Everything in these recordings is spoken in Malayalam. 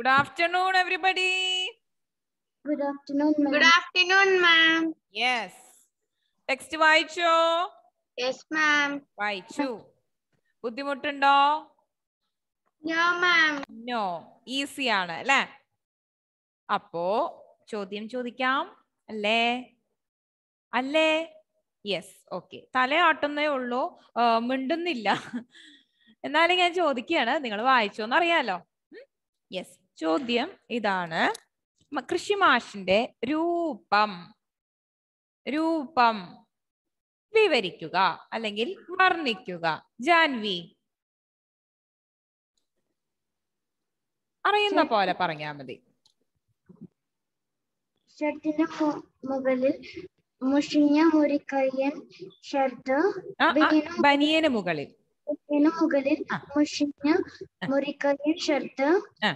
Good afternoon everybody Good afternoon, ma'am. Good afternoon, ma'am. Yes text വായിച്ചോ Yes, ma'am. വായിച്ചു ബുദ്ധിമുട്ടുണ്ടോ No, ma'am. നോ ഈസി ആണ് അല്ലേ അപ്പോ ചോദ്യം ചോദിക്കാം അല്ലേ അല്ലേ യെസ് ഓക്കെ തലയാട്ടുന്നേ ഉള്ളൂ ആ, മിണ്ടുന്നില്ല എന്നാലും ഞാൻ ചോദിക്കുകയാണ് നിങ്ങൾ വായിച്ചോന്ന് അറിയാലോ യെസ് ചോദ്യം ഇതാണ് മ- കൃഷിമാഷിന്റെ രൂപം രൂപം വിവരിക്കുക അല്ലെങ്കിൽ വർണ്ണിക്കുക ജാൻവി അറിയുന്ന പോലെ പറഞ്ഞാ മതി ഷർട്ടിന് മു- മുകളിൽ മുഷിഞ്ഞ മുറിക്കയ്യൻ ഷർട്ട് ആ, ആ, ബനിയനും ബനിയന് മുകളിൽ ഷർട്ടിന് മുകളിൽ ആ. മുഷിഞ്ഞ മുറിക്കയ്യൻ ഷർട്ട് ആ.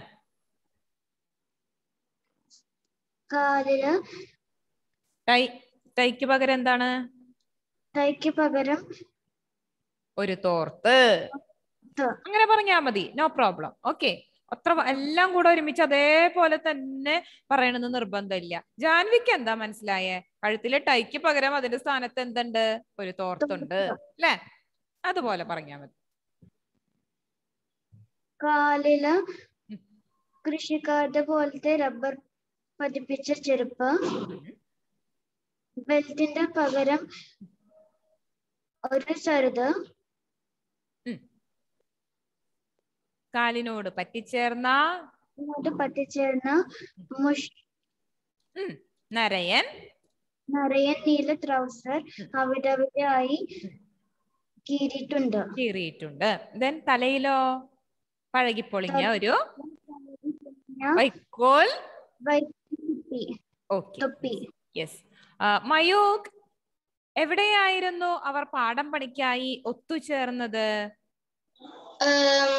കാലില് ടൈ ടൈക്ക് പകരം എന്താണ് തൈക്ക് പകരം ഒരു തോർത്ത് ത- അങ്ങനെ പറഞ്ഞാ മതി നോ പ്രോബ്ലം ഓക്കെ അത്ര വ- എല്ലാം കൂടെ ഒരുമിച്ച് അതേപോലെ തന്നെ പറയണമെന്ന് നിർബന്ധമില്ല ജാൻവിക്ക് എന്താ മനസ്സിലായേ കഴുത്തിലെ ടൈക്ക് പകരം അതിന്റെ സ്ഥാനത്ത് എന്തുണ്ട് ഒരു തോർത്തുണ്ട് അല്ലേ അതുപോലെ പറഞ്ഞാ മതി കാലില് ഉം. കൃഷിക്കാരുടെ പോലത്തെ റബ്ബർ പതിപ്പിച്ച ചെരുപ്പ് ബെൽറ്റിന്റെ പകരം ഒരു ചരുത് കാലിനോട് പറ്റിച്ചേർന്ന ഇങ്ങോട്ട് പറ്റിച്ചേർന്ന മുഷ് ഉം, നരയൻ നിറയെ നീല ട്രൗസർ അവിടെ അവിടെയായി കീറിയിട്ടുണ്ട് കീറിയിട്ടുണ്ട് ദെൻ തലയിലോ പഴകിപ്പൊളിഞ്ഞ ഒരു ഞാൻ വൈക്കോൽ വൈദ്യുതി ഓക്കെ തൊപ്പി യെസ് മയൂഖ് എവിടെയായിരുന്നു അവർ പാഠം പണിക്കായി ഒത്തുചേർന്നത് Um,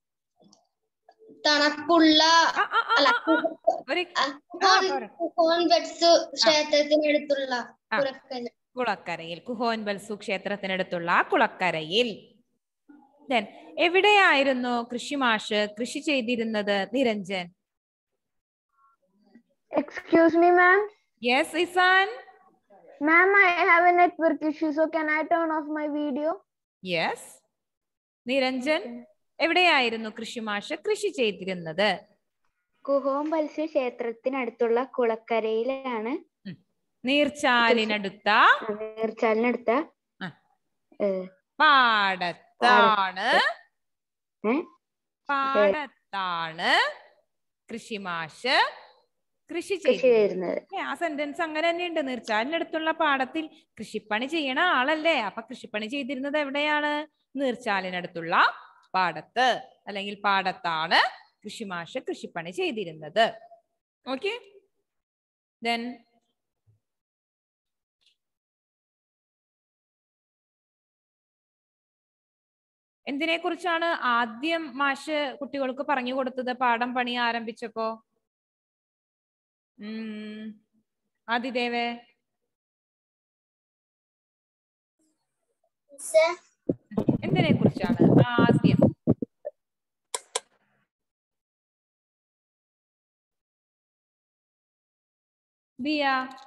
തണുപ്പുള്ള ആ, ആ, ആ, അല്ല ആ, ആ. ഒരു ആ, പറ. കോൺവെറ്റ്സ് ക്ഷേത്രത്തിനടുത്തുള്ള ആ. പുറക്കൽ കുളക്കരയിൽ കുഹോൻ ബൽസു ക്ഷേത്രത്തിനടുത്തുള്ള കുളക്കരയിൽ ദെൻ എവിടെയായിരുന്നു കൃഷിമാഷ് കൃഷി ചെയ്തിരുന്നത് Niranjan Excuse me, ma'am. Yes Isan Ma'am, I have a network issue, so can I turn off my video? Yes Niranjan എവിടെയായിരുന്നു കൃഷിമാഷ് കൃഷി ചെയ്തിരുന്നത് കുഹോം മത്സ്യ ക്ഷേത്രത്തിനടുത്തുള്ള കുളക്കരയിലാണ് നീർച്ചാലിനടുത്ത നീർച്ചാലിനടുത്ത ആ. ഏഹ്, പാടത്താണ് ഏ? പാടത്താണ് കൃഷിമാഷ് കൃഷി കൃഷി ചെയ്തു ചെയ്യുന്നത് ആ സെന്റൻസ് അങ്ങനെ തന്നെയുണ്ട് നീർച്ചാലിനടുത്തുള്ള പാടത്തിൽ കൃഷിപ്പണി ചെയ്യണ ആളല്ലേ അപ്പൊ കൃഷിപ്പണി ചെയ്തിരുന്നത് എവിടെയാണ് നീർച്ചാലിനടുത്തുള്ള പാടത്ത് അല്ലെങ്കിൽ പാടത്താണ് കൃഷിമാഷ് കൃഷിപ്പണി ചെയ്തിരുന്നത് ഓക്കെ ദെൻ എന്തിനെ കുറിച്ചാണ് ആദ്യം മാഷ് കുട്ടികൾക്ക് പറഞ്ഞു കൊടുത്തത് പാഠം പണി ആരംഭിച്ചപ്പോ ഉം ആദിദേവേ എന്തിനെ കുറിച്ചാണ് ആദ്യം Diya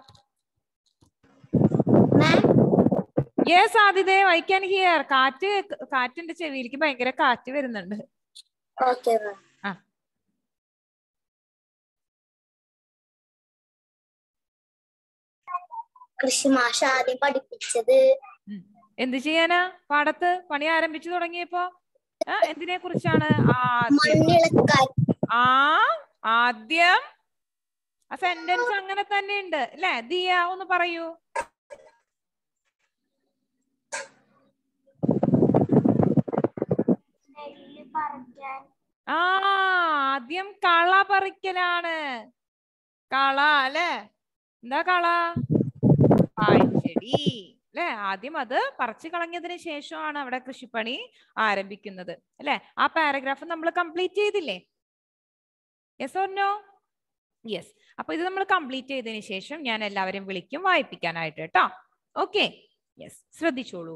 yes Adidev I can hear കാറ്റ് കാറ്റിന്റെ ചെവിയിലേക്ക് ഭയങ്കര കാറ്റ് വരുന്നുണ്ട് ഓക്കെ മാം ആ. കൃഷി മാഷ ആദ്യം പഠിപ്പിച്ചത് എന്ത് ചെയ്യാനാ പാടത്ത് പണി ആരംഭിച്ചു തുടങ്ങിയപ്പോ ആ, എന്തിനെ കുറിച്ചാണ് ആദ്യം മണ്ണിളക്കാൻ ആ ആദ്യം ആ സെന്റൻസ് അങ്ങനെ തന്നെ ഉണ്ട് അല്ലേ ദിയ ഒന്ന് പറയൂ ആ ആദ്യം കള പറിക്കലാണ് കള അല്ലെ എന്താ കള പാഴ്ചെടി അല്ലെ ആദ്യം അത് പറിച്ചു കളഞ്ഞതിന് ശേഷമാണ് അവിടെ കൃഷിപ്പണി ആരംഭിക്കുന്നത് അല്ലെ ആ പാരഗ്രാഫ് നമ്മൾ കംപ്ലീറ്റ് ചെയ്തില്ലേ യെസ് ഓർ നോ യെസ് അപ്പൊ ഇത് നമ്മൾ കംപ്ലീറ്റ് ചെയ്തതിന് ശേഷം ഞാൻ എല്ലാവരെയും വിളിക്കും വായിപ്പിക്കാനായിട്ട് കേട്ടോ ഓക്കെ യെസ് ശ്രദ്ധിച്ചോളൂ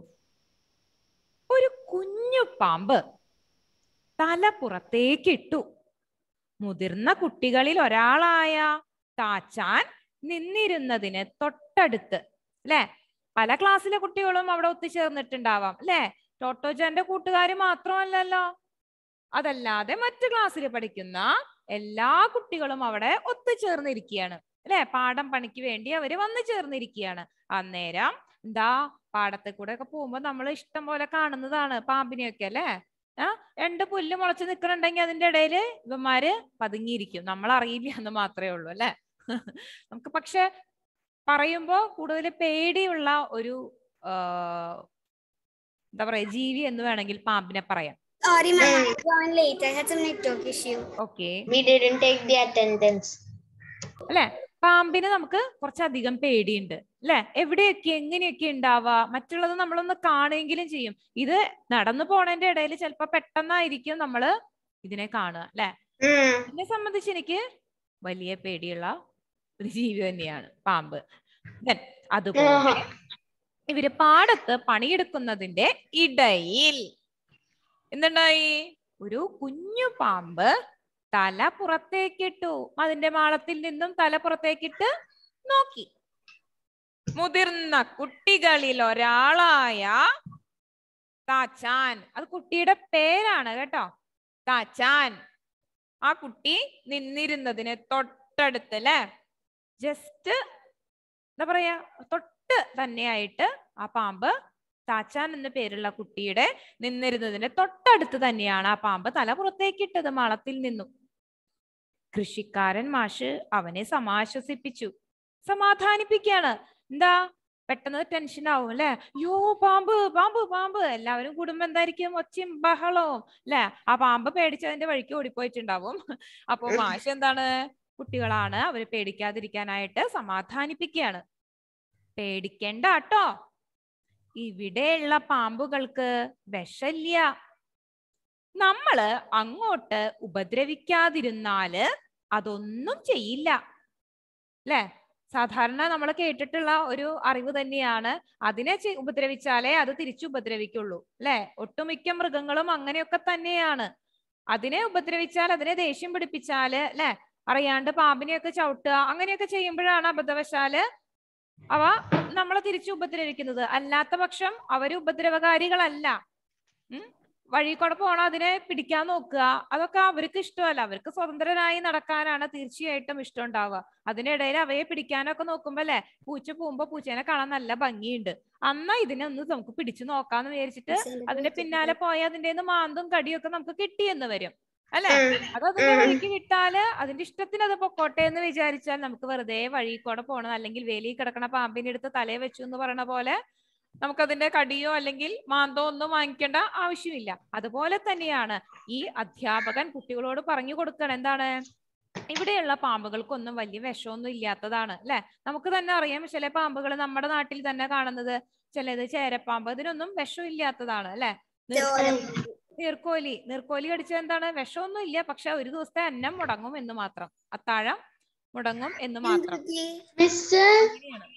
ഒരു കുഞ്ഞു പാമ്പ് തല പുറത്തേക്ക് ഇട്ടു മുതിർന്ന കുട്ടികളിൽ ഒരാളായ താച്ചാൻ നിന്നിരുന്നതിന് തൊട്ടടുത്ത് അല്ലെ പല ക്ലാസ്സിലെ കുട്ടികളും അവിടെ ഒത്തുചേർന്നിട്ടുണ്ടാവാം അല്ലെ ടോട്ടോജന്റെ കൂട്ടുകാർ മാത്രമല്ലല്ലോ അതല്ലാതെ മറ്റു ക്ലാസ്സിൽ പഠിക്കുന്ന എല്ലാ കുട്ടികളും അവിടെ ഒത്തുചേർന്നിരിക്കുകയാണ് അല്ലെ പാഠം പണിക്ക് വേണ്ടി അവര് വന്നു ചേർന്നിരിക്കുകയാണ് അന്നേരം എന്താ പാടത്തെ കൂടെ ഒക്കെ പോകുമ്പോ നമ്മൾ ഇഷ്ടം പോലെ കാണുന്നതാണ് പാമ്പിനെയൊക്കെ അല്ലെ ആ രണ്ട് പുല്ല് മുളച്ച് നിൽക്കണുണ്ടെങ്കിൽ അതിന്റെ ഇടയില് ഇവന്മാര് പതുങ്ങിയിരിക്കും നമ്മൾ അറിയില്ല എന്ന് മാത്രമേ ഉള്ളൂ അല്ലെ നമുക്ക് പക്ഷെ പറയുമ്പോ കൂടുതൽ പേടിയുള്ള ഒരു ആ, എന്താ പറയാ ജീവി എന്ന് വേണമെങ്കിൽ പാമ്പിനെ പറയാം Sorry, ma'am. I joined late. I had some network issue. Okay We didn't take the attendance. അല്ലെ പാമ്പിന് നമുക്ക് കുറച്ചധികം പേടിയുണ്ട് അല്ലെ എവിടെയൊക്കെ എങ്ങനെയൊക്കെ ഉണ്ടാവുക മറ്റുള്ളത് നമ്മളൊന്ന് കാണുകയെങ്കിലും ചെയ്യും ഇത് നടന്നു പോണതിന്റെ ഇടയിൽ ചിലപ്പോ പെട്ടെന്നായിരിക്കും നമ്മള് ഇതിനെ കാണുക അല്ലെ എന്നെ സംബന്ധിച്ച് എനിക്ക് വലിയ പേടിയുള്ള ഒരു ജീവി തന്നെയാണ് പാമ്പ് Then അതുപോലെ ഇവര് പാടത്ത് പണിയെടുക്കുന്നതിന്റെ ഇടയിൽ എന്തുണ്ടായി ഒരു കുഞ്ഞു പാമ്പ് തല പുറത്തേക്കിട്ടു അതിന്റെ മാളത്തിൽ നിന്നും തല പുറത്തേക്കിട്ട് നോക്കി മുതിർന്ന കുട്ടികളിൽ ഒരാളായ താച്ചാൻ അത് കുട്ടിയുടെ പേരാണ് കേട്ടോ താച്ചാൻ ആ കുട്ടി നിന്നിരുന്നതിന് തൊട്ടടുത്ത് അല്ലെ ജസ്റ്റ് എന്താ പറയാ തൊട്ട് തന്നെയായിട്ട് ആ പാമ്പ് താച്ചാൻ എന്ന പേരുള്ള കുട്ടിയുടെ നിന്നിരുന്നതിന്റെ തൊട്ടടുത്ത് തന്നെയാണ് ആ പാമ്പ് തല പുറത്തേക്കിട്ടത് മാളത്തിൽ നിന്നും കൃഷിക്കാരൻ മാഷ് അവനെ സമാശ്വസിപ്പിച്ചു സമാധാനിപ്പിക്കാണ് എന്താ പെട്ടെന്ന് ടെൻഷൻ ആവും അല്ലെ യോ പാമ്പ് പാമ്പ് പാമ്പ് എല്ലാവരും കൂടുമ്പോ എന്തായിരിക്കും ഒച്ചയും ബഹളവും അല്ലെ ആ പാമ്പ് പേടിച്ച് അതിന്റെ വഴിക്ക് ഓടിപ്പോയിട്ടുണ്ടാവും അപ്പൊ മാഷ് എന്താണ് കുട്ടികളാണ് അവര് പേടിക്കാതിരിക്കാനായിട്ട് സമാധാനിപ്പിക്കുകയാണ് പേടിക്കണ്ട കേട്ടോ ഇവിടെയുള്ള പാമ്പുകൾക്ക് വിഷല്യ നമ്മള് അങ്ങോട്ട് ഉപദ്രവിക്കാതിരുന്നാല് അതൊന്നും ചെയ്യില്ല അല്ലെ സാധാരണ നമ്മൾ കേട്ടിട്ടുള്ള ഒരു അറിവ് തന്നെയാണ് അതിനെ ചെ- ഉപദ്രവിച്ചാലേ അത് തിരിച്ചു ഉപദ്രവിക്കുള്ളൂ അല്ലെ ഒട്ടുമിക്ക മൃഗങ്ങളും അങ്ങനെയൊക്കെ തന്നെയാണ് അതിനെ ഉപദ്രവിച്ചാൽ അതിനെ ദേഷ്യം പിടിപ്പിച്ചാല് അല്ലെ അറിയാണ്ട് പാമ്പിനെയൊക്കെ ചവിട്ടുക അങ്ങനെയൊക്കെ ചെയ്യുമ്പോഴാണ് അബദ്ധവശാല് അവ നമ്മളെ തിരിച്ചു ഉപദ്രവിക്കുന്നത് അല്ലാത്ത പക്ഷം അവര് ഉപദ്രവകാരികളല്ല ഉം വഴി കൂടെ പോണ അതിനെ പിടിക്കാൻ നോക്കുക അതൊക്കെ അവർക്ക് ഇഷ്ടമല്ല അവർക്ക് സ്വതന്ത്രരായി നടക്കാനാണ് തീർച്ചയായിട്ടും ഇഷ്ടം ഉണ്ടാവുക അതിനിടയിൽ അവയെ പിടിക്കാനൊക്കെ നോക്കുമ്പോ അല്ലെ പൂച്ച പോകുമ്പോ പൂച്ചേനെ കാണാൻ നല്ല ഭംഗിയുണ്ട് അന്നാ ഇതിനെ ഒന്ന് നമുക്ക് പിടിച്ചു നോക്കാന്ന് വിചാരിച്ചിട്ട് അതിന്റെ പിന്നാലെ പോയ അതിന്റെ മാന്തും കടിയൊക്കെ നമുക്ക് കിട്ടിയെന്ന് വരും അല്ലെ അത് അതിന്റെ വഴിക്ക് വിട്ടാല് അതിന്റെ ഇഷ്ടത്തിന് അത് പൊക്കോട്ടെ എന്ന് വിചാരിച്ചാൽ നമുക്ക് വെറുതെ വഴി കൂടെ പോകണം അല്ലെങ്കിൽ വേലി കിടക്കണ പാമ്പിനെ എടുത്ത് തലയെ വെച്ചു എന്ന് പറയണ പോലെ നമുക്കതിന്റെ കടിയോ അല്ലെങ്കിൽ മാന്തോ ഒന്നും വാങ്ങിക്കേണ്ട ആവശ്യമില്ല അതുപോലെ തന്നെയാണ് ഈ അധ്യാപകൻ കുട്ടികളോട് പറഞ്ഞു കൊടുക്കണം എന്താണ് ഇവിടെയുള്ള പാമ്പുകൾക്കൊന്നും വലിയ വിഷമൊന്നും ഇല്ലാത്തതാണ് അല്ലെ നമുക്ക് തന്നെ അറിയാം ചില പാമ്പുകൾ നമ്മുടെ നാട്ടിൽ തന്നെ കാണുന്നത് ചിലത് ചേരപ്പാമ്പ് ഇതിനൊന്നും വിഷമില്ലാത്തതാണ് അല്ലെ നീർക്കോലി നീർക്കോലി കടിച്ചത് എന്താണ് വിഷമൊന്നും ഇല്ല പക്ഷെ ഒരു ദിവസത്തെ അന്നം മുടങ്ങും എന്ന് മാത്രം അത്താഴം മുടങ്ങും എന്ന് മാത്രം മിസ് അങ്ങനെയാണ്.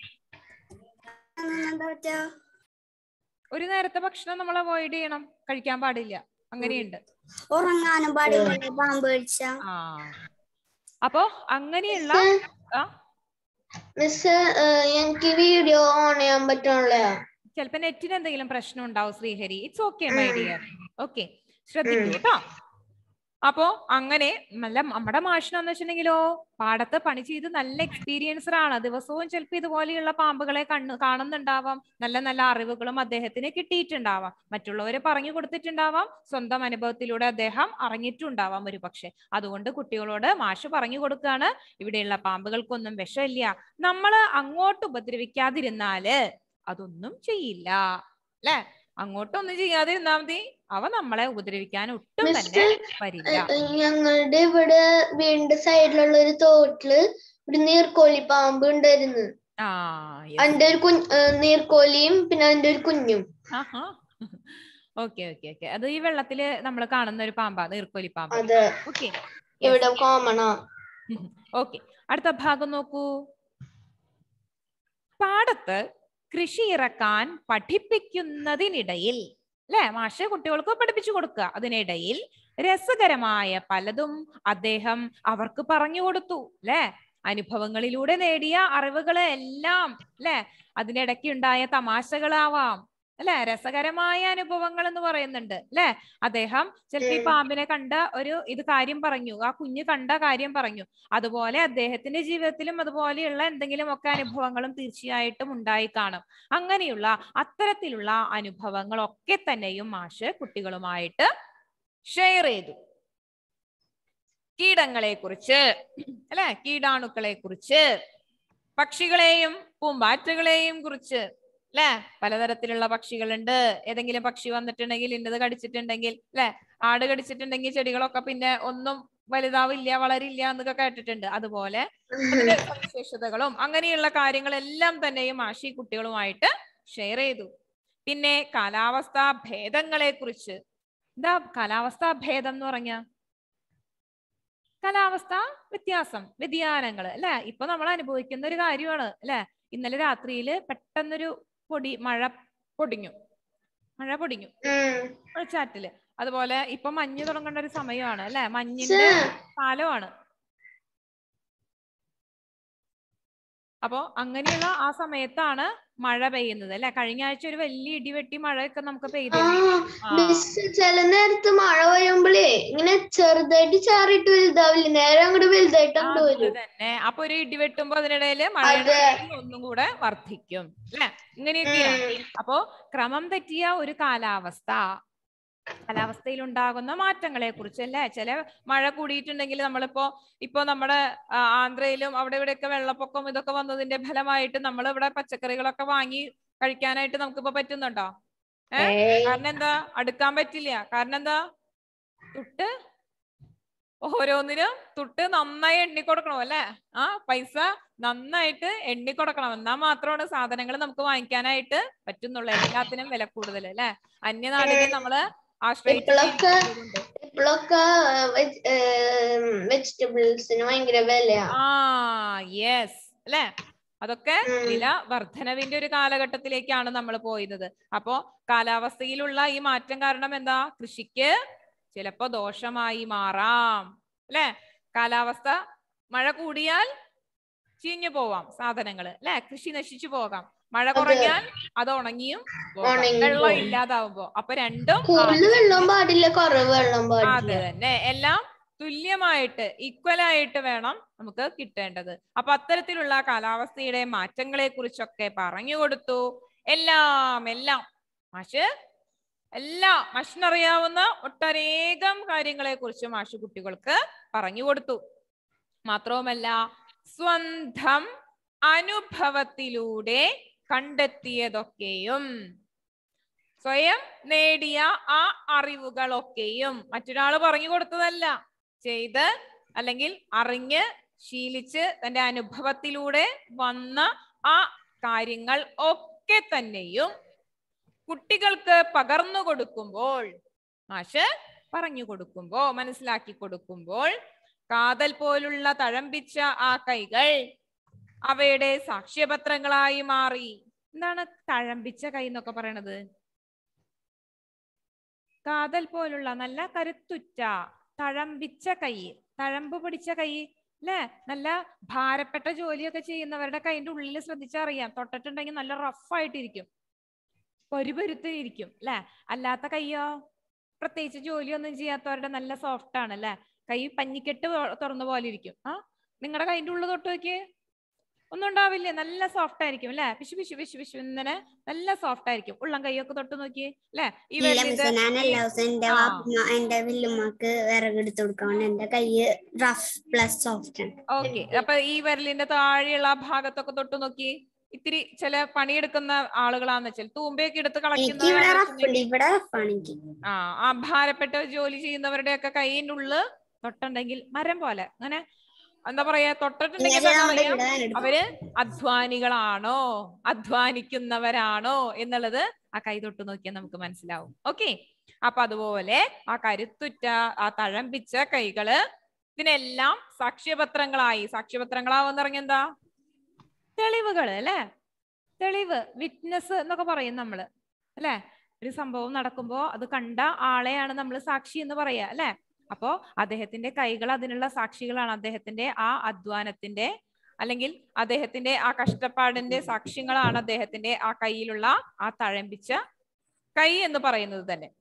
ഒരു നേരത്തെ ഭക്ഷണം നമ്മൾ അവോയ്ഡ് ചെയ്യണം കഴിക്കാൻ പാടില്ല അങ്ങനെയുണ്ട് ഉറങ്ങാനും പാടില്ല പാമ്പ് കഴിച്ച ആ അപ്പോ അങ്ങനെയുള്ള ആ മിസ് എനിക്ക് വീഡിയോ ഓൺ ചെയ്യാൻ പറ്റണില്ല ചിലപ്പോ നെറ്റിന് എന്തെങ്കിലും പ്രശ്നം ഉണ്ടാവും Sreehari it's okay my dear okay ശ്രദ്ധിക്കൂ കേട്ടോ അപ്പോ അങ്ങനെ നല്ല നമ്മുടെ മാഷിനെന്ന് വെച്ചിട്ടുണ്ടെങ്കിലോ പാടത്ത് പണി ചെയ്ത് നല്ല എക്സ്പീരിയൻസർ ആണ് ദിവസവും ചിലപ്പോ ഇതുപോലെയുള്ള പാമ്പുകളെ കണ്ണു കാണുന്നുണ്ടാവാം നല്ല നല്ല അറിവുകളും അദ്ദേഹത്തിന് കിട്ടിയിട്ടുണ്ടാവാം മറ്റുള്ളവര് പറഞ്ഞു കൊടുത്തിട്ടുണ്ടാവാം സ്വന്തം അനുഭവത്തിലൂടെ അദ്ദേഹം അറിഞ്ഞിട്ടുണ്ടാവാം ഒരു പക്ഷെ അതുകൊണ്ട് കുട്ടികളോട് മാഷ് പറഞ്ഞു കൊടുക്കുകയാണ് ഇവിടെയുള്ള പാമ്പുകൾക്കൊന്നും വിഷമില്ല നമ്മള് അങ്ങോട്ട് ഉപദ്രവിക്കാതിരുന്നാല് അതൊന്നും ചെയ്യില്ല അല്ലെ അങ്ങോട്ടൊന്നും ചെയ്യാതിരുന്നാ മതി അവ നമ്മളെ ഉപദ്രവിക്കാൻ ഒട്ടും തന്നെ വരില്ല ഞങ്ങളുടെ ഇവിടെ വീടിന്റെ സൈഡിലുള്ള ഒരു തോട്ടില് ഒരു നീർക്കോലി പാമ്പ് ഉണ്ടായിരുന്നു ആ അതിന്റെ ഒരു കുഞ്ഞ് ഏഹ് നീർക്കോലിയും പിന്നെ അതിന്റെ ഒരു കുഞ്ഞും ഓക്കെ ഓക്കെ ഓക്കെ അത് ഈ വെള്ളത്തില് നമ്മൾ കാണുന്ന ഒരു പാമ്പാ നീർക്കോലി പാമ്പ് അത് ഓക്കെ ഇവിടെ കോമണാ ഓക്കെ അടുത്ത ഭാഗം നോക്കൂ പാടത്ത് കൃഷി ഇറക്കാൻ പഠിപ്പിക്കുന്നതിനിടയിൽ അല്ലെ മാഷ് കുട്ടികൾക്ക് പഠിപ്പിച്ചു കൊടുക്കുക അതിനിടയിൽ രസകരമായ പലതും അദ്ദേഹം അവർക്ക് പറഞ്ഞു കൊടുത്തു അല്ലെ അനുഭവങ്ങളിലൂടെ നേടിയ അറിവുകളെ എല്ലാം അല്ലെ അതിനിടയ്ക്ക് ഉണ്ടായ തമാശകളാവാം അല്ലെ രസകരമായ അനുഭവങ്ങൾ എന്ന് പറയുന്നുണ്ട് അല്ലെ അദ്ദേഹം ചിലപ്പോ ഈ ഉം. പാമ്പിനെ കണ്ട ഒരു ഇത് കാര്യം പറഞ്ഞു ആ കുഞ്ഞ് കണ്ട കാര്യം പറഞ്ഞു അതുപോലെ അദ്ദേഹത്തിന്റെ ജീവിതത്തിലും അതുപോലെയുള്ള എന്തെങ്കിലും ഒക്കെ അനുഭവങ്ങളും തീർച്ചയായിട്ടും ഉണ്ടായി കാണും അങ്ങനെയുള്ള അത്തരത്തിലുള്ള അനുഭവങ്ങളൊക്കെ തന്നെയും മാഷ് കുട്ടികളുമായിട്ട് ഷെയർ ചെയ്തു കീടങ്ങളെ കുറിച്ച് അല്ലെ കീടാണുക്കളെ കുറിച്ച് പക്ഷികളെയും പൂമ്പാറ്റകളെയും കുറിച്ച് അല്ലെ പലതരത്തിലുള്ള പക്ഷികളുണ്ട് ഏതെങ്കിലും പക്ഷി വന്നിട്ടുണ്ടെങ്കിൽ ഇന്നത് കടിച്ചിട്ടുണ്ടെങ്കിൽ അല്ലെ ആട് കടിച്ചിട്ടുണ്ടെങ്കിൽ ചെടികളൊക്കെ പിന്നെ ഒന്നും വലുതാവില്ല വളരില്ല എന്നൊക്കെ കേട്ടിട്ടുണ്ട് അതുപോലെ അതിന്റെ സവിശേഷതകളും അങ്ങനെയുള്ള കാര്യങ്ങളെല്ലാം തന്നെയും മാഷി കുട്ടികളുമായിട്ട് ഷെയർ ചെയ്തു പിന്നെ കാലാവസ്ഥാ ഭേദങ്ങളെ കുറിച്ച് എന്താ കാലാവസ്ഥാ ഭേദം എന്ന് പറഞ്ഞ കാലാവസ്ഥ വ്യത്യാസം വ്യതിയാനങ്ങൾ അല്ലെ ഇപ്പൊ നമ്മൾ അനുഭവിക്കുന്ന ഒരു കാര്യമാണ് അല്ലെ ഇന്നലെ രാത്രിയിൽ പെട്ടെന്നൊരു പൊടി മഴ പൊടിഞ്ഞു മഴ പൊടിഞ്ഞു ഉം. മഴച്ചാറ്റില് അതുപോലെ ഇപ്പൊ മഞ്ഞ് തുടങ്ങേണ്ട ഒരു സമയമാണ് അല്ലെ മഞ്ഞിന്റെ Sir, കാലമാണ് അപ്പോ അങ്ങനെയുള്ള ആ സമയത്താണ് മഴ പെയ്യുന്നത് അല്ലെ കഴിഞ്ഞ ആഴ്ച ഒരു വലിയ ഇടിവെട്ടി മഴയൊക്കെ നമുക്ക് ആ പെയ്തില്ലേ ആ. മിസ് ചില നേരത്ത് മഴ വരുമ്പോഴേ ഇങ്ങനെ ചെറുതായിട്ട് ചാറിയിട്ട് വലുതാവില്ല നേരെ അങ്ങോട്ട് വലുതായിട്ട് അങ്ങോട്ട് അത് വരും തന്നെ അപ്പൊ ഒരു ഇടി വെട്ടുമ്പോ അതിനിടയില് മഴയുടെ അതെ. വേഗം ഒന്നും കൂടെ വർദ്ധിക്കും അല്ലെ ഇങ്ങനെയൊക്കെയാണ് ഉം. അപ്പോ ക്രമം തെറ്റിയ ഒരു കാലാവസ്ഥ കാലാവസ്ഥയിൽ ഉണ്ടാകുന്ന മാറ്റങ്ങളെ കുറിച്ച് അല്ലെ ചില മഴ കൂടിയിട്ടുണ്ടെങ്കിൽ നമ്മളിപ്പോ ഇപ്പൊ നമ്മുടെ ആ, ആന്ധ്രയിലും അവിടെ ഇവിടെയൊക്കെ വെള്ളപ്പൊക്കം ഇതൊക്കെ വന്നതിന്റെ ഫലമായിട്ട് നമ്മൾ ഇവിടെ പച്ചക്കറികളൊക്കെ വാങ്ങി കഴിക്കാനായിട്ട് നമുക്കിപ്പോ പറ്റുന്നുണ്ടോ ഏ ഏയ്. കാരണം എന്താ അടുക്കാൻ പറ്റില്ല കാരണം എന്താ തുട്ട് ഓരോന്നിനും തുട്ട് നന്നായി എണ്ണി കൊടുക്കണം അല്ലെ ആ പൈസ നന്നായിട്ട് എണ്ണി കൊടുക്കണം എന്നാ മാത്രമാണ് സാധനങ്ങൾ നമുക്ക് വാങ്ങിക്കാനായിട്ട് പറ്റുന്നുള്ളൂ എല്ലാത്തിനും വില കൂടുതൽ അല്ലെ അന്യനാടിനെ നമ്മള് ഇപ്പോഴൊക്കെ ആശ്രയിച്ചിട്ടുണ്ട് ഇപ്പോഴൊക്കെ വെജിറ്റബിൾസിന് ഭയങ്കര വിലയാ ആ യെസ് അല്ലെ അതൊക്കെ ഉം. വില വർധനവിന്റെ ഒരു കാലഘട്ടത്തിലേക്കാണ് നമ്മൾ പോയത് അപ്പോ കാലാവസ്ഥയിലുള്ള ഈ മാറ്റം കാരണം എന്താ കൃഷിക്ക് ചിലപ്പോ ദോഷമായി മാറാം അല്ലെ കാലാവസ്ഥ മഴ കൂടിയാൽ ചീഞ്ഞു പോവാം സാധനങ്ങള് അല്ലെ കൃഷി നശിച്ചു പോകാം മഴ അതെ. കുറഞ്ഞാൽ അത് ഉണങ്ങിയും പോകാം. ഉണങ്ങി വെള്ളം പോകും. ഇല്ലാതാവുമ്പോ അപ്പൊ രണ്ടും കൂടുതൽ വെള്ളം പാടില്ല കുറവ് വെള്ളം അത് പാടില്ല തന്നെ എല്ലാം തുല്യമായിട്ട് ഈക്വൽ ആയിട്ട് വേണം നമുക്ക് കിട്ടേണ്ടത് അപ്പൊ അത്തരത്തിലുള്ള കാലാവസ്ഥയുടെ മാറ്റങ്ങളെ കുറിച്ചൊക്കെ പറഞ്ഞു കൊടുത്തു എല്ലാം എല്ലാം മാഷ് എല്ലാ മാഷിനറിയാവുന്ന ഒട്ടനേകം കാര്യങ്ങളെ കുറിച്ച് മാഷ് കുട്ടികൾക്ക് പറഞ്ഞു കൊടുത്തു മാത്രവുമല്ല സ്വന്തം അനുഭവത്തിലൂടെ കണ്ടെത്തിയതൊക്കെയും സ്വയം നേടിയ ആ അറിവുകളൊക്കെയും മറ്റൊരാൾ പറഞ്ഞു കൊടുത്തതല്ല ചെയ്ത് അല്ലെങ്കിൽ അറിഞ്ഞ് ശീലിച്ച് തന്റെ അനുഭവത്തിലൂടെ വന്ന ആ കാര്യങ്ങൾ ഒക്കെ തന്നെയും കുട്ടികൾക്ക് പകർന്നു കൊടുക്കുമ്പോൾ മാഷ് പറഞ്ഞു കൊടുക്കുമ്പോ മനസ്സിലാക്കി കൊടുക്കുമ്പോൾ കാതൽ പോലുള്ള തഴമ്പിച്ച ആ കൈകൾ അവയുടെ സാക്ഷ്യപത്രങ്ങളായി മാറി എന്താണ് തഴമ്പിച്ച കൈ എന്നൊക്കെ പറയണത് കാതൽ പോലുള്ള നല്ല കരുത്തുറ്റ തഴമ്പിച്ച കൈ തഴമ്പ് പിടിച്ച കൈ അല്ലെ നല്ല ഭാരപ്പെട്ട ജോലിയൊക്കെ ചെയ്യുന്നവരുടെ കൈന്റെ ഉള്ളിൽ ശ്രദ്ധിച്ചറിയാം തൊട്ടിട്ടുണ്ടെങ്കിൽ നല്ല റഫായിട്ടിരിക്കും പൊരുപൊരുത്തിരിക്കും അല്ലെ അല്ലാത്ത കൈയോ പ്രത്യേകിച്ച് ജോലിയൊന്നും ചെയ്യാത്തവരുടെ നല്ല സോഫ്റ്റ് ആണ് അല്ലെ കൈ പഞ്ഞിക്കെട്ട് പോ- തുറന്ന പോലെ ഇരിക്കും ആ നിങ്ങളുടെ കൈന്റെ ഉള്ളിൽ തൊട്ട് നോക്കിയേ ഒന്നും ഉണ്ടാവില്ല നല്ല സോഫ്റ്റ് ആയിരിക്കും അല്ലെ പിശു പിശു പിശു പിശു ഇങ്ങനെ നല്ല സോഫ്റ്റ് ആയിരിക്കും ഉള്ളം കൈയൊക്കെ തൊട്ട് നോക്കിയേ അല്ലെ ഈ ഇല്ല വെള്ളിന്റെ മിസ് ഞാൻ എല്ലാ ദിവസവും എന്റെ ആ. വാപ്പ എന്റെ വല്യമ്മക്ക് വിറകെടുത്ത് കൊടുക്കണം എന്റെ കൈ റഫ് പ്ലസ് സോഫ്റ്റ് ആണ് ഓക്കെ അപ്പൊ ഈ വിരലിന്റെ താഴെയുള്ള ആ ഭാഗത്തൊക്കെ തൊട്ട് നോക്കി ഇത്തിരി ചില പണിയെടുക്കുന്ന ആളുകളാന്ന് വെച്ചാൽ തൂമ്പയൊക്കെ എടുത്ത് എനിക്ക് ഇവിടെ റഫ് ഉണ്ട് കളയ്ക്കുന്ന ഇവിടെ റഫാണ് എനിക്ക് ആ ആ ഭാരപ്പെട്ട ജോലി ചെയ്യുന്നവരുടെ ഒക്കെ കൈയിന്റെ ഉള്ളില് തൊട്ടുണ്ടെങ്കിൽ മരം പോലെ അങ്ങനെ എന്താ പറയാ തൊട്ടിട്ടുണ്ടെങ്കിൽ ഇങ്ങനെ തന്നെ നമ്മുടെ അറിയാം ഇവിടെ തന്നെ എടുക്കും. അവര് അധ്വാനികളാണോ അധ്വാനിക്കുന്നവരാണോ എന്നുള്ളത് ആ കൈ തൊട്ട് നോക്കിയാൽ നമുക്ക് മനസ്സിലാവും ഓക്കെ അപ്പൊ അതുപോലെ ആ കരുത്തുറ്റ ആ തഴമ്പിച്ച കൈകള് ഇതിനെല്ലാം സാക്ഷ്യപത്രങ്ങളായി സാക്ഷ്യപത്രങ്ങളാവെന്ന് പറഞ്ഞ എന്താ തെളിവുകൾ അല്ലെ തെളിവ് വിറ്റ്നസ് എന്നൊക്കെ പറയും നമ്മള് അല്ലെ ഒരു സംഭവം നടക്കുമ്പോൾ അത് കണ്ട ആളെയാണ് നമ്മൾ സാക്ഷി എന്ന് പറയാ അല്ലെ അപ്പോ അദ്ദേഹത്തിന്റെ കൈകൾ അതിനുള്ള സാക്ഷികളാണ് അദ്ദേഹത്തിന്റെ ആ അധ്വാനത്തിന്റെ അല്ലെങ്കിൽ അദ്ദേഹത്തിന്റെ ആ കഷ്ടപ്പാടിന്റെ സാക്ഷ്യങ്ങളാണ് അദ്ദേഹത്തിന്റെ ആ കയ്യിലുള്ള ആ തഴമ്പിച്ച കൈ എന്ന് പറയുന്നത് തന്നെ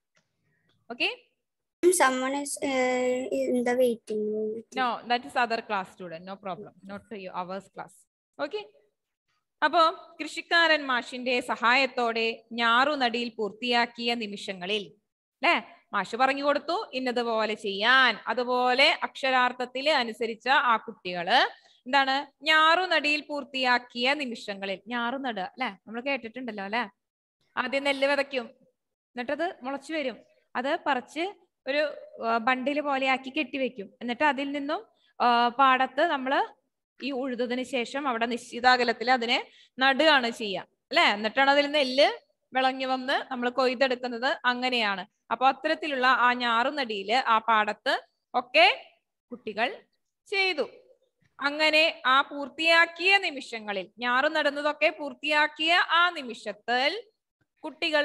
okay Someone is uh, in the waiting room. No that is other class student no problem not you ours class okay അപ്പോ കൃഷിക്കാരൻ മാഷിന്റെ സഹായത്തോടെ ഞാറുനടിയിൽ പൂർത്തിയാക്കിയ നിമിഷങ്ങളിൽ അല്ലെ മാഷ് പറഞ്ഞു കൊടുത്തു ഇന്നതുപോലെ ചെയ്യാൻ അതുപോലെ അക്ഷരാർത്ഥത്തിൽ അനുസരിച്ച ആ കുട്ടികള് എന്താണ് ഞാറുനടിയിൽ പൂർത്തിയാക്കിയ നിമിഷങ്ങളിൽ ഞാറുനട അല്ലെ നമ്മൾ കേട്ടിട്ടുണ്ടല്ലോ അല്ലെ ആദ്യം നെല്ല് വിതയ്ക്കും എന്നിട്ടത് മുളച്ചു വരും അത് പറിച്ച് ഒരു ബണ്ടില് പോലെ ആക്കി കെട്ടിവെക്കും എന്നിട്ട് അതിൽ നിന്നും ആ, പാടത്ത് നമ്മള് ഈ ഉഴുതതിന് ശേഷം അവിടെ നിശ്ചിത അകലത്തിൽ അതിനെ നടുകയാണ് ചെയ്യുക അല്ലെ എന്നിട്ടാണ് അതിൽ നെല്ല് വിളഞ്ഞു വന്ന് നമ്മൾ കൊയ്തെടുക്കുന്നത് അങ്ങനെയാണ് അപ്പൊ അത്തരത്തിലുള്ള ആ ഞാറുനടിയില് ആ പാടത്ത് ഒക്കെ കുട്ടികൾ ചെയ്തു അങ്ങനെ ആ പൂർത്തിയാക്കിയ നിമിഷങ്ങളിൽ ഞാറു നടുന്നതൊക്കെ പൂർത്തിയാക്കിയ ആ നിമിഷത്തിൽ കുട്ടികൾ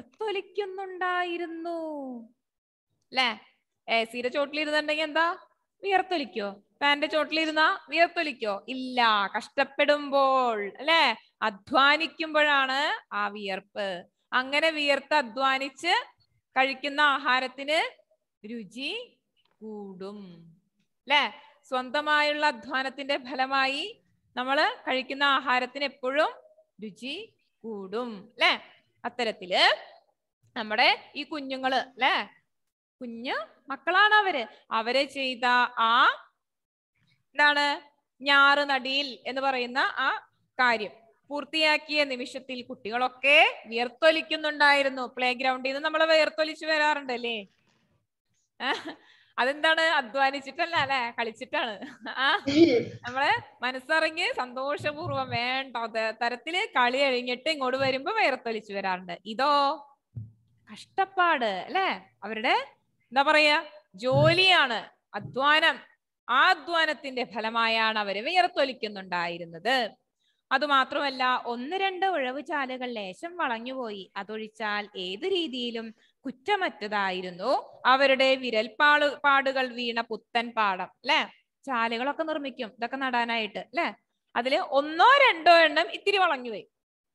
വിയർത്തൊലിക്കുന്നുണ്ടായിരുന്നു അല്ലേ എ സിയുടെ ചോട്ടിലിരുന്നുണ്ടെങ്കിൽ എന്താ വിയർത്തൊലിക്കോ ഫാന്റെ ചോട്ടിലിരുന്നാ വിയർത്തൊലിക്കോ ഇല്ല കഷ്ടപ്പെടുമ്പോൾ അല്ലെ അധ്വാനിക്കുമ്പോഴാണ് ആ വിയർപ്പ് അങ്ങനെ വിയർത്ത് അധ്വാനിച്ച് കഴിക്കുന്ന ആഹാരത്തിന് രുചി കൂടും അല്ലെ സ്വന്തമായുള്ള അധ്വാനത്തിന്റെ ഫലമായി നമ്മൾ കഴിക്കുന്ന ആഹാരത്തിന് എപ്പോഴും രുചി കൂടും അല്ലെ അത്തരത്തില് നമ്മുടെ ഈ കുഞ്ഞുങ്ങള് അല്ലെ കുഞ്ഞു മക്കളാണ് അവര് അവരെ ചെയ്ത ആ എന്താണ് ഞാറ് നടിയിൽ എന്ന് പറയുന്ന ആ കാര്യം പൂർത്തിയാക്കിയ നിമിഷത്തിൽ കുട്ടികളൊക്കെ വിയർത്തൊലിക്കുന്നുണ്ടായിരുന്നു പ്ലേ ഗ്രൗണ്ടിൽ നിന്ന് നമ്മൾ വിയർത്തൊലിച്ച് വരാറുണ്ടല്ലേ ആഹ് അതെന്താണ് അധ്വാനിച്ചിട്ടല്ല അല്ലെ കളിച്ചിട്ടാണ് ആ നമ്മളെ മനസ്സറിഞ്ഞ് സന്തോഷപൂർവ്വം വേണ്ട ത- തരത്തില് കളി കഴിഞ്ഞിട്ട് ഇങ്ങോട്ട് വരുമ്പോ വിയർത്തൊലിച്ച് വരാറുണ്ട് ഇതോ കഷ്ടപ്പാട് അല്ലെ അവരുടെ എന്താ പറയാ ജോലിയാണ് അധ്വാനം ആ അധ്വാനത്തിന്റെ ഫലമായാണ് അവര് വിയർത്തൊലിക്കുന്നുണ്ടായിരുന്നത് അതുമാത്രമല്ല ഒന്ന് രണ്ട് ഉഴവ് ചാലുകൾ ലേശം വളഞ്ഞുപോയി അതൊഴിച്ചാൽ ഏത് രീതിയിലും കുറ്റമറ്റതായിരുന്നു അവരുടെ വിരൽപ്പാളു പാടുകൾ വീണ പുത്തൻ പാടം അല്ലെ ചാലുകളൊക്കെ നിർമ്മിക്കും ഇതൊക്കെ നടാനായിട്ട് അല്ലെ അതില് ഒന്നോ രണ്ടോ എണ്ണം ഇത്തിരി വളഞ്ഞു പോയി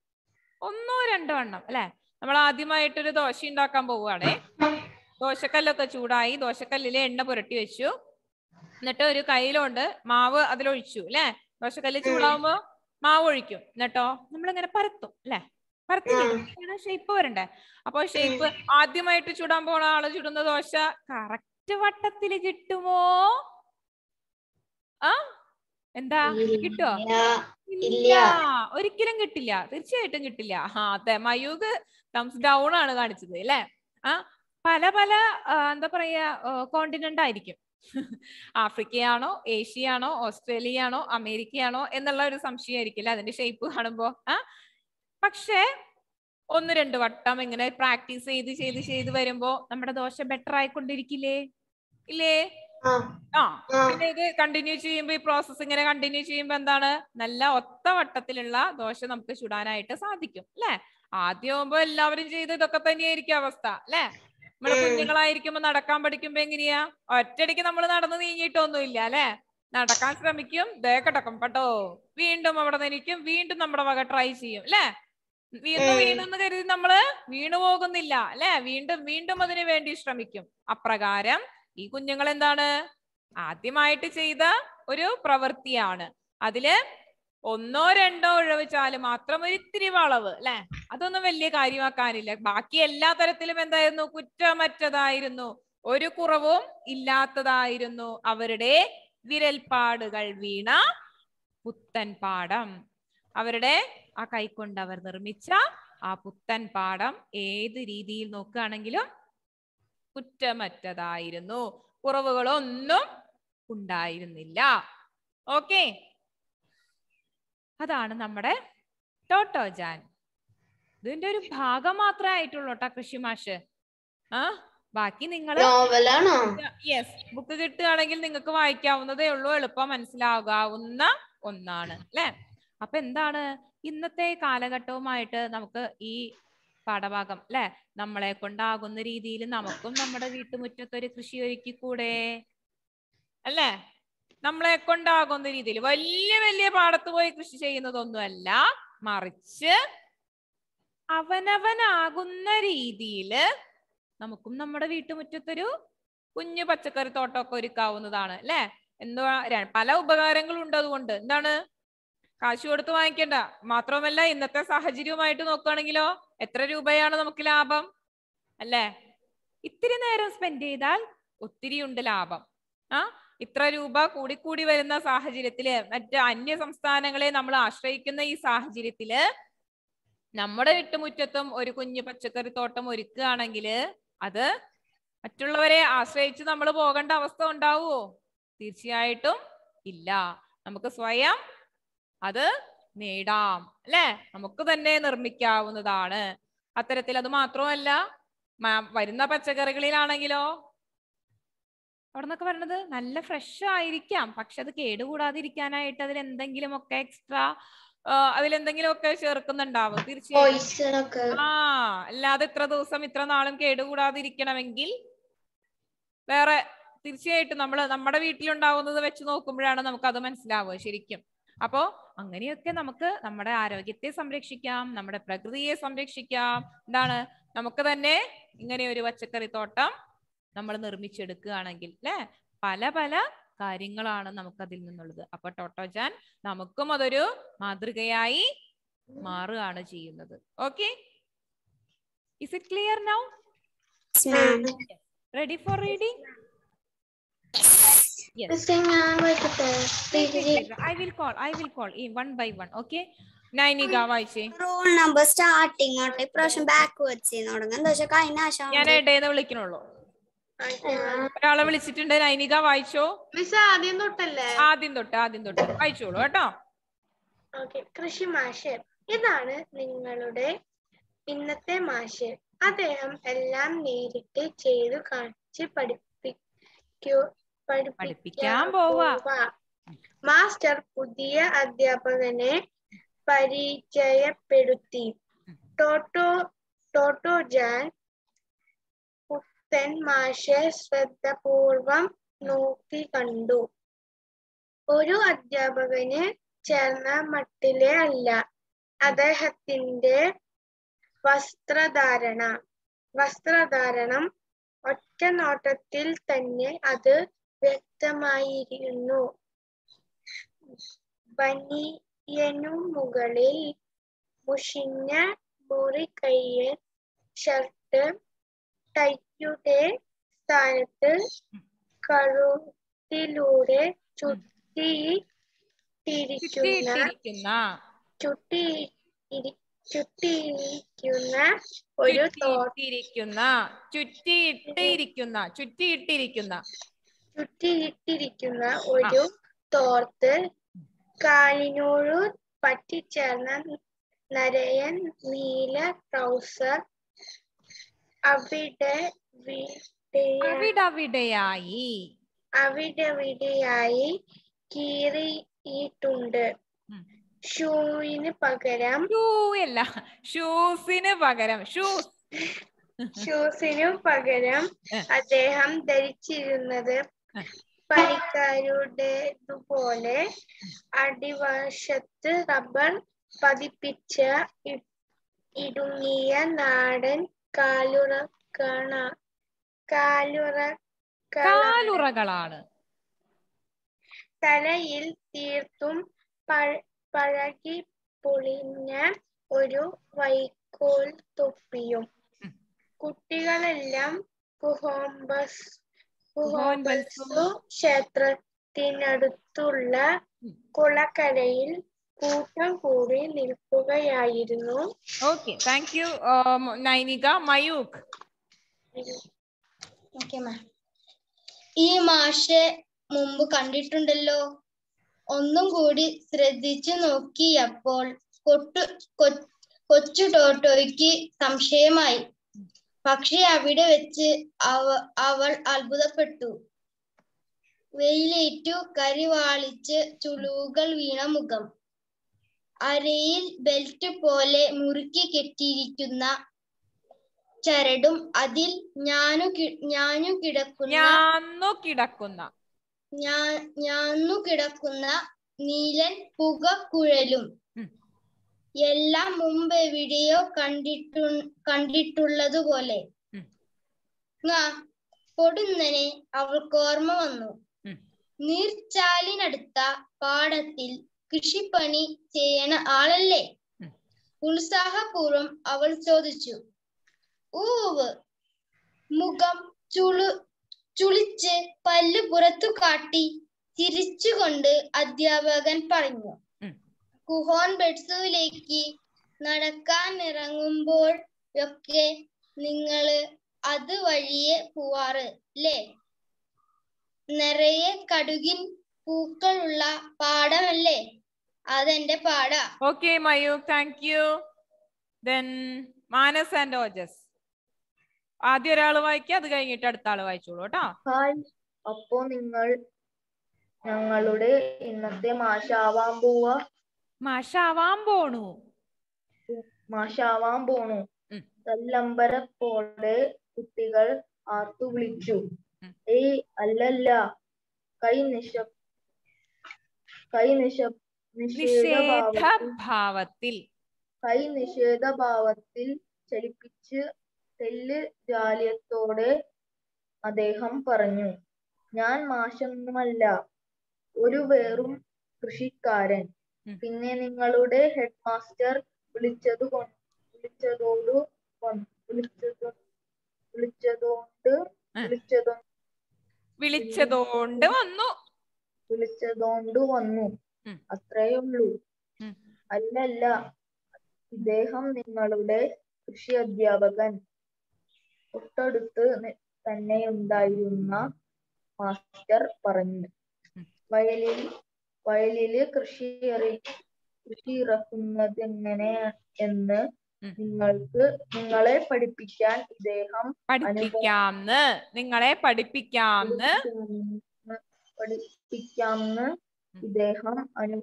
ഒന്നോ രണ്ടോ എണ്ണം അല്ലെ നമ്മൾ ആദ്യമായിട്ടൊരു ദോശ ഉണ്ടാക്കാൻ പോവുകയാണേ ദോശക്കല്ലൊക്കെ ചൂടായി ദോശക്കല്ലില് എണ്ണ പുരട്ടി വെച്ചു എന്നിട്ട് ഒരു കയ്യിലുണ്ട് മാവ് അതിലൊഴിച്ചു അല്ലെ ദോശക്കല്ല് ചൂടാവുമ്പോ മാവ് ഒഴിക്കും എന്നിട്ടോ നമ്മളിങ്ങനെ പരത്തും അല്ലെ പരത്തില്ല ഷേപ്പ് വരണ്ടേ അപ്പൊ ഷേപ്പ് ആദ്യമായിട്ട് ചുടാൻ പോണ ആള് ചുടുന്ന ദോശ കറക്റ്റ് വട്ടത്തില് കിട്ടുമോ ആ എന്താ കിട്ടോ ഇല്ല ഒരിക്കലും കിട്ടില്ല തീർച്ചയായിട്ടും കിട്ടില്ല ആ അതെ മയൂഗ് തംസ് ഡൗൺ ആണ് കാണിച്ചത് അല്ലെ ആ പല പല ആ, എന്താ പറയാ കോണ്ടിനെന്റ് ആയിരിക്കും ആഫ്രിക്കയാണോ ഏഷ്യയാണോ ഓസ്ട്രേലിയയാണോ അമേരിക്കയാണോ എന്നുള്ള ഒരു സംശയമായിരിക്കില്ല അതിന്റെ ഷേപ്പ് കാണുമ്പോ ആ പക്ഷേ ഒന്ന് രണ്ട് വട്ടം ഇങ്ങനെ പ്രാക്ടീസ് ചെയ്ത് ചെയ്ത് ചെയ്ത് വരുമ്പോ നമ്മുടെ ദോശ ബെറ്റർ ആയിക്കൊണ്ടിരിക്കില്ലേ ഇല്ലേ ആ ആ ആ പിന്നെ ഇത് കണ്ടിന്യൂ ചെയ്യുമ്പോൾ ഈ പ്രോസസ്സ് ഇങ്ങനെ കണ്ടിന്യൂ ചെയ്യുമ്പോൾ എന്താണ് നല്ല ഒത്ത വട്ടത്തിലുള്ള ദോശ നമുക്ക് ചുടാനായിട്ട് സാധിക്കും അല്ലെ ആദ്യം ആവുമ്പോ എല്ലാവരും ചെയ്ത് ഇതൊക്കെ തന്നെയായിരിക്കും അവസ്ഥ അല്ലെ നമ്മള് ഉം. കുഞ്ഞുങ്ങളായിരിക്കുമ്പോ നടക്കാൻ പഠിക്കുമ്പോ എങ്ങനെയാ ഒറ്റയടിക്ക് നമ്മൾ നടന്ന് നീങ്ങിയിട്ടൊന്നുമില്ല അല്ലെ നടക്കാൻ ശ്രമിക്കും ദേ കിടക്കും പെട്ടോ വീണ്ടും അവിടെ നിന്നിരിക്കും വീണ്ടും നമ്മുടെ വക ട്രൈ ചെയ്യും അല്ലെ വീണ്ടും ഉം. വീണെന്ന് കരുതി നമ്മള് വീണു പോകുന്നില്ല അല്ലെ വീണ്ടും വീണ്ടും അതിനു വേണ്ടി ശ്രമിക്കും അപ്രകാരം ഈ കുഞ്ഞുങ്ങൾ എന്താണ് ആദ്യമായിട്ട് ചെയ്ത ഒരു പ്രവൃത്തിയാണ് അതില് ഒന്നോ രണ്ടോ ഉഴവ് ചാല് മാത്രം ഒരു ഇത്തിരി വളവ് അല്ലെ അതൊന്നും വലിയ കാര്യമാക്കാനില്ല ബാക്കി എല്ലാ തരത്തിലും എന്തായിരുന്നു കുറ്റമറ്റതായിരുന്നു ഒരു കുറവും ഇല്ലാത്തതായിരുന്നു അവരുടെ വിരൽപ്പാടുകൾ വീണ പുത്തൻ പാടം അവരുടെ ആ കൈക്കൊണ്ട് അവർ നിർമ്മിച്ച ആ പുത്തൻ പാടം ഏത് രീതിയിൽ നോക്കുകയാണെങ്കിലും കുറ്റമറ്റതായിരുന്നു കുറവുകളൊന്നും ഉണ്ടായിരുന്നില്ല ഓക്കെ അതാണ് നമ്മുടെ ടോട്ടോജാൻ ഇതിന്റെ ഒരു ഭാഗം മാത്രമേ ആയിട്ടുള്ളൂ കേട്ടോ കൃഷിമാഷ് ആ ബാക്കി നിങ്ങൾ നോവലാണോ യെസ് ബുക്ക് കിട്ടുകയാണെങ്കിൽ നിങ്ങൾക്ക് വായിക്കാവുന്നതേ ഉള്ളൂ എളുപ്പം മനസ്സിലാകാവുന്ന ഒന്നാണ് അല്ലെ അപ്പൊ എന്താണ് ഇന്നത്തെ കാലഘട്ടവുമായിട്ട് നമുക്ക് ഈ പാഠഭാഗം അല്ലെ നമ്മളെ കൊണ്ടാകുന്ന രീതിയിൽ നമുക്കും നമ്മുടെ വീട്ടുമുറ്റത്ത് ഒരു കൃഷി ഒരുക്കിക്കൂടെ അല്ലേ നമ്മളെ കൊണ്ടാകുന്ന രീതിയിൽ വലിയ വലിയ പാടത്ത് പോയി കൃഷി ചെയ്യുന്നതൊന്നുമല്ല മറിച്ച് അവനവനാകുന്ന രീതിയിൽ നമുക്കും നമ്മുടെ വീട്ടുമുറ്റത്തൊരു കുഞ്ഞു പച്ചക്കറി തോട്ടമൊക്കെ ഒരുക്കാവുന്നതാണ് അല്ലെ എന്തുവാ ര- പല ഉപകാരങ്ങളും ഉണ്ട് അതുകൊണ്ട് എന്താണ് കാശ് കൊടുത്ത് വാങ്ങിക്കേണ്ട മാത്രമല്ല ഇന്നത്തെ സാഹചര്യവുമായിട്ട് നോക്കുകയാണെങ്കിലോ എത്ര രൂപയാണ് നമുക്ക് ലാഭം അല്ലേ ഇത്തിരി നേരം സ്പെൻഡ് ചെയ്താൽ ഒത്തിരി ഉണ്ട് ലാഭം ആ ഇത്ര രൂപ കൂടിക്കൂടി വരുന്ന സാഹചര്യത്തില് മറ്റ് അന്യ സംസ്ഥാനങ്ങളെ നമ്മൾ ആശ്രയിക്കുന്ന ഈ സാഹചര്യത്തില് നമ്മുടെ വീട്ടുമുറ്റത്തും ഒരു കുഞ്ഞു പച്ചക്കറി തോട്ടം ഒരുക്കുകയാണെങ്കിൽ അത് മറ്റുള്ളവരെ ആശ്രയിച്ച് നമ്മൾ പോകേണ്ട അവസ്ഥ ഉണ്ടാവുമോ തീർച്ചയായിട്ടും ഇല്ല നമുക്ക് സ്വയം അത് നേടാം അല്ലെ നമുക്ക് തന്നെ നിർമ്മിക്കാവുന്നതാണ് അത്തരത്തിൽ അത് മാത്രമല്ല മ- വരുന്ന പച്ചക്കറികളിലാണെങ്കിലോ അവിടെ നിന്നൊക്കെ പറയണത് നല്ല ഫ്രഷ് ആയിരിക്കാം പക്ഷെ അത് കേടുകൂടാതിരിക്കാനായിട്ട് അതിൽ എന്തെങ്കിലുമൊക്കെ എക്സ്ട്രാ അതിലെന്തെങ്കിലുമൊക്കെ ചേർക്കുന്നുണ്ടാവും തീർച്ചയായും പോയിസൺ ഒക്കെ ആ അല്ലാതെ ഇത്ര ദിവസം ഇത്ര നാളും കേടുകൂടാതിരിക്കണമെങ്കിൽ വേറെ തീർച്ചയായിട്ടും നമ്മൾ നമ്മുടെ വീട്ടിലുണ്ടാവുന്നത് വെച്ച് നോക്കുമ്പോഴാണ് നമുക്ക് അത് മനസ്സിലാവുക ശരിക്കും അപ്പോ അങ്ങനെയൊക്കെ നമുക്ക് നമ്മുടെ ആരോഗ്യത്തെ സംരക്ഷിക്കാം നമ്മുടെ പ്രകൃതിയെ സംരക്ഷിക്കാം എന്താണ് നമുക്ക് തന്നെ ഇങ്ങനെ ഒരു പച്ചക്കറി തോട്ടം നമ്മൾ നിർമ്മിച്ചെടുക്കുകയാണെങ്കിൽ അല്ലെ പല പല കാര്യങ്ങളാണ് നമുക്ക് അതിൽ നിന്നുള്ളത് അപ്പൊ ടോട്ടോജാൻ നമുക്കും അതൊരു മാതൃകയായി മാറുകയാണ് ചെയ്യുന്നത് okay is it clear now ma'am. Ready for reading yes മിസ്സേ ഞാൻ വായിക്കട്ടെ I will call I will call one by one okay Nainika വായിച്ചേ റോൾ നമ്പർ സ്റ്റാർട്ടിങ് തൊട്ട് ഇപ്രാവശ്യം ബാക്ക്വേർഡ്സ് ചെയ്യുന്ന തുടങ്ങും എന്താ വെച്ചാൽ കഴിഞ്ഞ ആഴ്ച ഞാൻ ഇടേന്ന് വിളിക്കണുള്ളൂ ഒരാളെ വിളിച്ചിട്ടുണ്ട് നൈനിക വായിച്ചോ മിസ് ആദ്യം തൊട്ടല്ലേ ആദ്യം തൊട്ട് ആദ്യം തൊട്ട് വായിച്ചോളൂ കേട്ടോ ഓക്കെ കൃഷി മാഷ് ഇതാണ് നിങ്ങളുടെ ഇന്നത്തെ മാഷ് അദ്ദേഹം എല്ലാം നേരിട്ട് ചെയ്തു കാണിച്ച് പഠിപ്പിക്കൂ പഠിപ്പിക്കാൻ പോവാ. മാസ്റ്റർ പുതിയ അധ്യാപകനെ പരിചയപ്പെടുത്തി ടോട്ടോ ടോട്ടോ ജാൻ പുത്തൻ മാഷെ ശ്രദ്ധപൂർവം നോക്കി കണ്ടു ഒരു അധ്യാപകന് ചേർന്ന മട്ടിലെ അല്ല അദ്ദേഹത്തിന്റെ വസ്ത്രധാരണ വസ്ത്രധാരണം ഒറ്റ നോട്ടത്തിൽ തന്നെ അത് വ്യക്തമായിരുന്നു ബനിയനു മുകളിൽ മുഷിഞ്ഞ മുറിക്കയ്യൻ ഷർട്ട് ടൈയുടെ സ്ഥാനത്ത് കഴുത്തിലൂടെ ചുറ്റിയിട്ടിരിക്കുന്ന ചുറ്റിയിട്ടിരിക്കുന്ന ചുറ്റി ഇരി- ചുറ്റിയിരിക്കുന്ന ഒരു തോ ചുറ്റിയിട്ടിരിക്കുന്ന ചുറ്റിയിട്ടിരിക്കുന്ന ചുറ്റിയിട്ടിരിക്കുന്ന ചുറ്റിയിട്ടിരിക്കുന്ന ഒരു തോർത്ത് കാലിനോട് പറ്റിച്ചേർന്ന നരയൻ നീല ട്രൗസർ അവിടെ വിടെയ- അവിടവിടെയായി അവിടെവിടെയായി കീറിയിട്ടുണ്ട് ഉം. ഷൂവിന് പകരം ഷൂ അല്ല ഷൂസിന് പകരം ഷൂസ് ഷൂസിനു പകരം ഏ. അദ്ദേഹം ധരിച്ചിരുന്നത് ഏ. പണിക്കാരുടേതുപോലെ അടിവശത്ത് റബ്ബർ പതിപ്പിച്ച ഇ- ഇടുങ്ങിയ നാടൻ കാലുറക്കണ കാലുറ കാലുറകളാണ് തലയിൽ തീർത്തും പഴ- പഴകി പൊളിഞ്ഞ ഒരു വൈക്കോൽ തൊപ്പിയും ഉം. കുട്ടികളെല്ലാം കുഹോംബസ് കുഹോൻബൽസു കുഹോംബൽസു ക്ഷേത്രത്തിനടുത്തുള്ള ഉം. കുളക്കരയിൽ കൂട്ടം കൂടി നിൽക്കുകയായിരുന്നു okay thank you Nainika Mayukh ഈ മാഷെ മുമ്പ് കണ്ടിട്ടുണ്ടല്ലോ ഒന്നും കൂടി ശ്രദ്ധിച്ചു നോക്കിയപ്പോൾ കൊട്ടു കൊ- കൊച്ചു ടോട്ടോയ്ക്ക് സംശയമായി പക്ഷെ അവിടെ വെച്ച് അവ അവൾ അത്ഭുതപ്പെട്ടു വെയിലേറ്റു കരിവാളിച്ച് ചുളിവുകൾ വീണ മുഖം അരയിൽ ബെൽറ്റ് പോലെ മുറുക്കി കെട്ടിയിരിക്കുന്ന ചരടും അതിൽ ഞാനു കി- ഞാനു കിടക്കുന്ന ഞാന്നു കിടക്കുന്ന ഞാ- ഞാന്നു കിടക്കുന്ന നീലൻ പുക കുഴലും ഉം. എല്ലാം മുമ്പ് എവിടെയോ കണ്ടിട്ടു കണ്ടിട്ടുള്ളതുപോലെ ഉം. ങാ, പൊടുന്നനെ അവൾക്ക് ഓർമ്മ വന്നു ഉം. നീർച്ചാലിനടുത്ത പാടത്തിൽ കൃഷിപ്പണി ചെയ്യണ ആളല്ലേ ഉം. ഉത്സാഹപൂർവം അവൾ ചോദിച്ചു ഊവ് മുഖം ചുളു ചുളിച്ച് പല്ല് പുറത്തു കാട്ടി ചിരിച്ചുകൊണ്ട് അധ്യാപകൻ പറഞ്ഞു ഉം. കുഹോൺ ബെഡ്സുവിലേക്ക് നടക്കാൻ ഇറങ്ങുമ്പോൾ ഒക്കെ നിങ്ങള് അത് വഴിയെ പോവാറ് അല്ലേ നിറയെ കടുകിൻ പൂക്കളുള്ള പാടമല്ലേ അതെന്റെ പാടാ okay Mayu thank you then Manas and Ojas ആദ്യം ഒരാൾ വായിക്കുക അത് കഴിഞ്ഞിട്ട് അടുത്ത ആള് വായിച്ചോളൂ കേട്ടോ ഹായ് അപ്പോ നിങ്ങൾ ഞങ്ങളുടെ ഇന്നത്തെ മാഷാവാൻ പോവാ മാഷാവാൻ പോണു മാഷാവാൻ പോണു ഉം. തല്ലമ്പരപ്പോടെ കുട്ടികൾ ആർത്തു വിളിച്ചു ഉം. ഏയ് അല്ലല്ല കൈ നിശ കൈ നിശ നിഷേധഭാവത്തിൽ നിഷേധഭാവത്തിൽ കൈ നിഷേധഭാവത്തിൽ ചലിപ്പിച്ച് തെല്ല് ജാല്യത്തോടെ അദ്ദേഹം പറഞ്ഞു ഞാൻ മാഷൊന്നുമല്ല ഒരു വെറും കൃഷിക്കാരൻ ഉം. പിന്നെ നിങ്ങളുടെ ഹെഡ് മാസ്റ്റർ വിളിച്ചതു കൊ- വിളിച്ചതോടു വ- വിളിച്ചത് വിളിച്ചതോണ്ട് ഉം. വിളിച്ചതോ വിളിച്ചതുകൊണ്ട് വന്നു വിളിച്ചതോണ്ട് വന്നു ഉം. അത്രയുള്ളൂ ഉം. അല്ലല്ല ഇദ്ദേഹം നിങ്ങളുടെ കൃഷി അധ്യാപകൻ തൊട്ടടുത്ത് നി- തന്നെയുണ്ടായിരുന്ന മാസ്റ്റർ പറഞ്ഞു ഉം. വയലിൽ വയലില് കൃഷി ഇറ കൃഷി ഇറക്കുന്നതെങ്ങനെ എന്ന് ഉം. നിങ്ങൾക്ക് നിങ്ങളെ പഠിപ്പിക്കാൻ ഇദ്ദേഹം പഠിപ്പിക്കാംന്ന് നിങ്ങളെ പഠിപ്പിക്കാംന്ന് പഠിപ്പിക്കാമെന്ന് ഇദ്ദേഹം അനു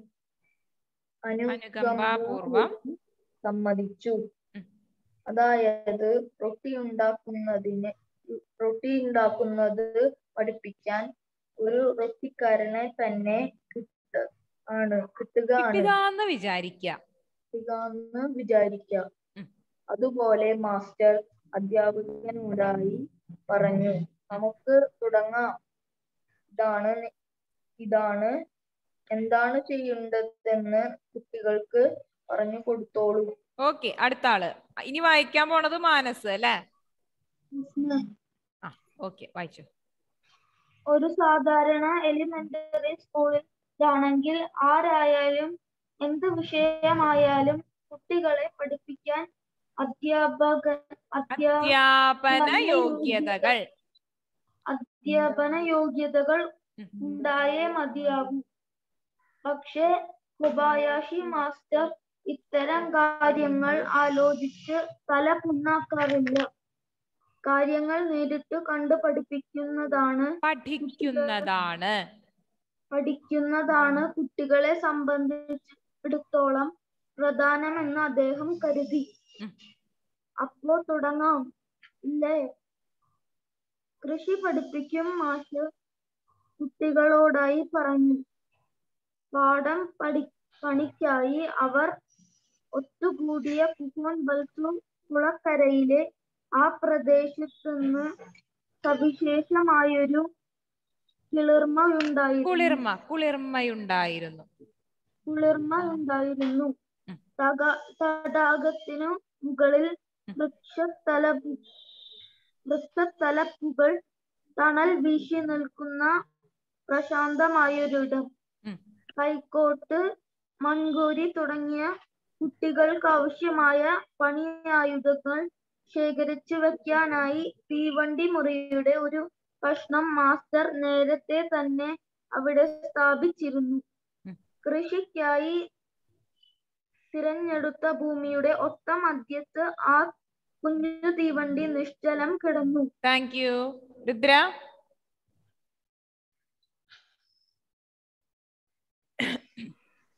അനുകമ്പാപൂർവം സമ്മതിച്ചു ഉം. അതായത് റൊട്ടി ഉണ്ടാക്കുന്നതിന് റൊട്ടി ഉണ്ടാക്കുന്നത് പഠിപ്പിക്കാൻ ഒരു റൊട്ടിക്കാരനെ തന്നെ കിട്ട ആണ് കിട്ടുക ആണ് കിട്ടുകാന്ന് വിചാരിക്ക കിട്ടുകയെന്ന് വിചാരിക്കാം ഉം. അതുപോലെ മാസ്റ്റർ അധ്യാപകനോടായി പറഞ്ഞു നമുക്ക് തുടങ്ങാം ഇതാണ് നി- ഇതാണ് എന്താണ് ചെയ്യേണ്ടതെന്ന് കുട്ടികൾക്ക് പറഞ്ഞു കൊടുത്തോളൂ ഓക്കെ അടുത്ത ആള് ഇനി വായിക്കാൻ പോണത് മാനസ് അല്ലേ ആ ഓക്കെ വായിച്ചു ഒരു സാധാരണ എലിമെന്ററി സ്കൂളിലാണെങ്കിൽ ആരായാലും എന്ത് വിഷയമായാലും കുട്ടികളെ പഠിപ്പിക്കാൻ അധ്യാപക അധ്യാ അധ്യാപന നല്ല യോഗ്യതകൾ അധ്യാപന യോഗ്യതകൾ ഉം. ഉണ്ടായേ മതിയാകൂ പക്ഷേ കൊബായാഷി മാസ്റ്റർ ഇത്തരം കാര്യങ്ങൾ ആലോചിച്ച് തല പുണ്ണാക്കാറില്ല കാര്യങ്ങൾ നേരിട്ട് കണ്ടു പഠിപ്പിക്കുന്നതാണ് പഠിക്കുന്നതാണ് പഠിക്കുന്നതാണ് കുട്ടികളെ സംബന്ധിച്ചിടത്തോളം പ്രധാനമെന്ന് അദ്ദേഹം കരുതി ഉം. അപ്പോൾ തുടങ്ങാം ഇല്ലേ കൃഷി പഠിപ്പിക്കും മാഷ് കുട്ടികളോടായി പറഞ്ഞു പാഠം പഠി പണിക്കായി അവർ ഒത്തുകൂടിയ കുഹോൻ ബൽസു കുളക്കരയിലെ ആ പ്രദേശത്ത് നിന്ന് സവിശേഷമായൊരു കിളിർമ ഉണ്ടായിരുന്നു കുളിർമ കുളിർമയുണ്ടായിരുന്നു കുളിർമ ഉണ്ടായിരുന്നു ഉം. തക- തടാകത്തിനു മുകളിൽ ഉം. വൃക്ഷത്തല വൃക്ഷത്തലപ്പുകൾ തണൽ വീശി നിൽക്കുന്ന പ്രശാന്തമായൊരിടം ഉം. കൈക്കോട്ട് മൺകൂരി തുടങ്ങിയ കുട്ടികൾക്ക് ആവശ്യമായ പണിയായുധങ്ങൾ ശേഖരിച്ചു വെക്കാനായി തീവണ്ടി മുറിയുടെ ഒരു കഷ്ണം മാസ്റ്റർ നേരത്തെ തന്നെ അവിടെ സ്ഥാപിച്ചിരുന്നു ഉം. കൃഷിക്കായി തിരഞ്ഞെടുത്ത ഭൂമിയുടെ ഒത്ത മധ്യത്ത് ആ കുഞ്ഞു തീവണ്ടി നിശ്ചലം കിടന്നു thank you Rudra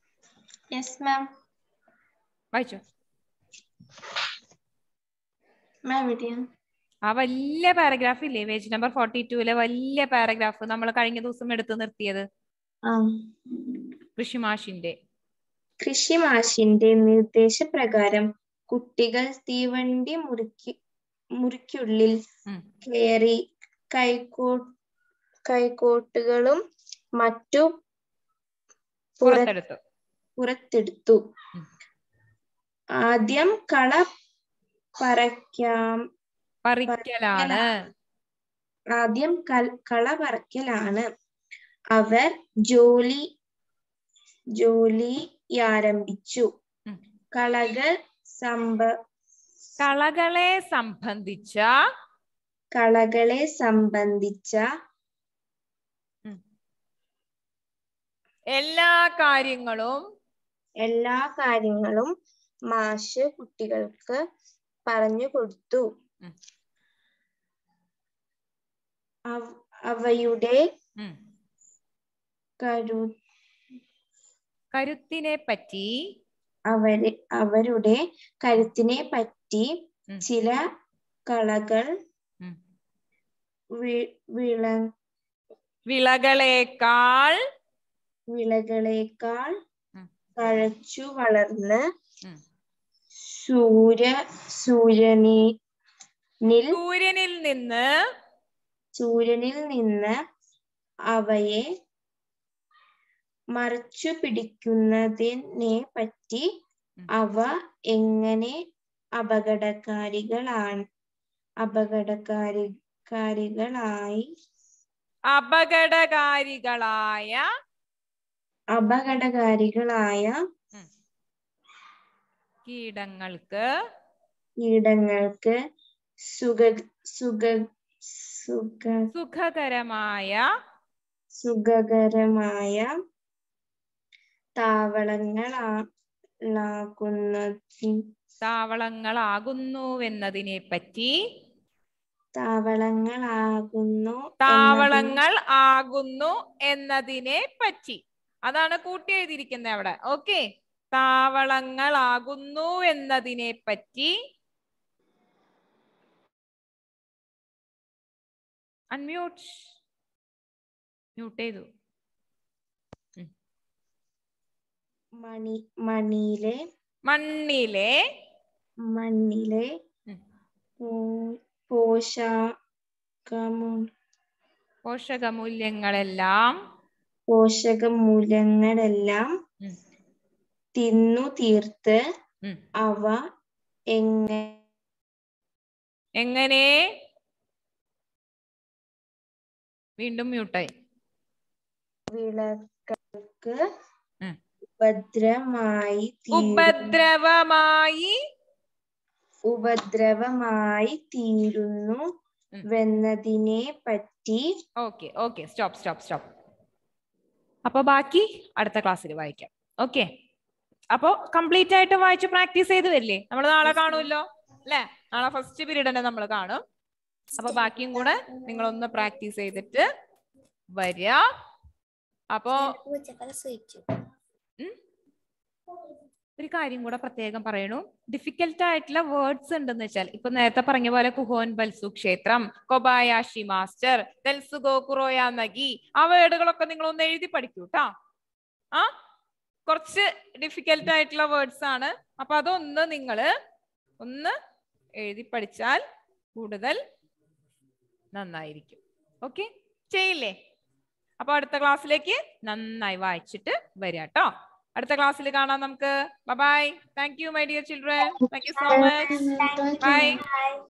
yes ma'am വായിച്ചു മാം എവിടെയാണ് ആ വലിയ പാരഗ്രാഫ് ഇല്ലേ പേജ് നമ്പർ ഫോർട്ടി ടൂലെ വലിയ പാരഗ്രാഫ് നമ്മൾ കഴിഞ്ഞ ദിവസം എടുത്തു നിർത്തിയത് ആ കൃഷിമാഷിന്റെ കൃഷി മാഷിന്റെ നിർദ്ദേശപ്രകാരം കുട്ടികൾ തീവണ്ടി മുറിക്ക് മുറിക്കുള്ളിൽ ഉം. കയറി കൈക്കോ കൈക്കോട്ടുകളും മറ്റു പുറ പുറത്തെടുത്തു പുറത്തെടുത്തു ഉം. ആദ്യം കള പറിക്കാം പറിക്കലാണ് ആദ്യം കൽ- കള പറിക്കലാണ് അവർ ജോലി ജോലി ആരംഭിച്ചു ഉം. കളകൾ സംഭ കളകളെ സംബന്ധിച്ച കളകളെ സംബന്ധിച്ച എല്ലാ കാര്യങ്ങളും എല്ലാ കാര്യങ്ങളും മാഷ് കുട്ടികൾക്ക് പറഞ്ഞു കൊടുത്തു ഉം. അവ- അവയുടെ ഉം, കരു കരുത്തിനെ പറ്റി അവര് അവരുടെ കരുത്തിനെ പറ്റി ഉം. ചില കളകൾ ഉം. വി- വിള വിളകളേക്കാൾ വിളകളേക്കാൾ ഉം. തഴച്ചു വളർന്ന് ഉം. സൂര്യ സൂര്യനിൽ സൂര്യനിൽ നിന്ന് സൂര്യനിൽ നിന്ന് അവയെ മറച്ചു പിടിക്കുന്നതിനെ പറ്റി ഉം. അവ എങ്ങനെ അപകടകാരികളാണ് അപകടകാരികാരികളായി അപകടകാരികളായ അപകടകാരികളായ കീടങ്ങൾക്ക് കീടങ്ങൾക്ക് സുഖ സുഖ സുഖ സുഖകരമായ സുഖകരമായ താവളങ്ങളാകുന്നതി താവളങ്ങളാകുന്നുവെന്നതിനെ പറ്റി താവളങ്ങളാകുന്നു താവളങ്ങൾ ആകുന്നു എന്നതിനെ പറ്റി അതാണ് കൂട്ടി എഴുതിയിരിക്കുന്നത് അവിടെ ഓക്കെ താവളങ്ങളാകുന്നു എന്നതിനെ പറ്റി അൺമ്യൂട്ട് മ്യൂട്ട് ചെയ്തു മണി മണിയിലെ മണ്ണിലെ മണ്ണിലെ ഉം. പോ- പോഷകമു പോഷകമൂല്യങ്ങളെല്ലാം പോഷകമൂല്യങ്ങളെല്ലാം ഉം. തിന്നു തീർത്ത് ഉം. അവ എങ്ങനെ എങ്ങനെ വീണ്ടും മ്യൂട്ടായി വിളകൾക്ക് ഉം. ഉപദ്രവമായി തീരു- ഉപദ്രവമായി ഉപദ്രവമായി തീരുന്നു ഉം. വെന്നതിനെ പറ്റി okay okay stop stop stop അപ്പൊ ബാക്കി അടുത്ത ക്ലാസ്സിൽ വായിക്കാം ഓക്കെ അപ്പൊ കംപ്ലീറ്റ് ആയിട്ട് വായിച്ച് പ്രാക്ടീസ് ചെയ്ത് വരില്ലേ നമ്മൾ നാളെ കാണുമല്ലോ അല്ലെ നാളെ ഫസ്റ്റ് പീരീഡ് തന്നെ നമ്മൾ കാണും അപ്പൊ ബാക്കിയും കൂടെ നിങ്ങളൊന്ന് പ്രാക്ടീസ് ചെയ്തിട്ട് വരിക അപ്പോ സ്വയിച്ചു ഒരു കാര്യം കൂടെ പ്രത്യേകം പറയണു ഡിഫിക്കൽട്ട് ആയിട്ടുള്ള വേർഡ്സ് ഉണ്ടെന്ന് വെച്ചാൽ ഇപ്പൊ നേരത്തെ പറഞ്ഞ പോലെ കുഹോൻ ബൽസു ക്ഷേത്രം കൊബായാഷി മാസ്റ്റർ തെൽസുഗോ കുറോയ നഗി ആ വേർഡുകളൊക്കെ നിങ്ങൾ ഒന്ന് എഴുതി പഠിക്കൂ ട്ടാ ആ കുറച്ച് ഡിഫിക്കൽട്ട് ആയിട്ടുള്ള വേർഡ്സ് ആണ് അപ്പൊ അതൊന്ന് നിങ്ങൾ ഒന്ന് എഴുതി പഠിച്ചാൽ കൂടുതൽ നന്നായിരിക്കും ഓക്കെ ചെയ്യില്ലേ അപ്പൊ അടുത്ത ക്ലാസ്സിലേക്ക് നന്നായി വായിച്ചിട്ട് വരിക കേട്ടോ അടുത്ത ക്ലാസ്സിൽ കാണാം നമുക്ക് bye thank you my dear children thank you so much by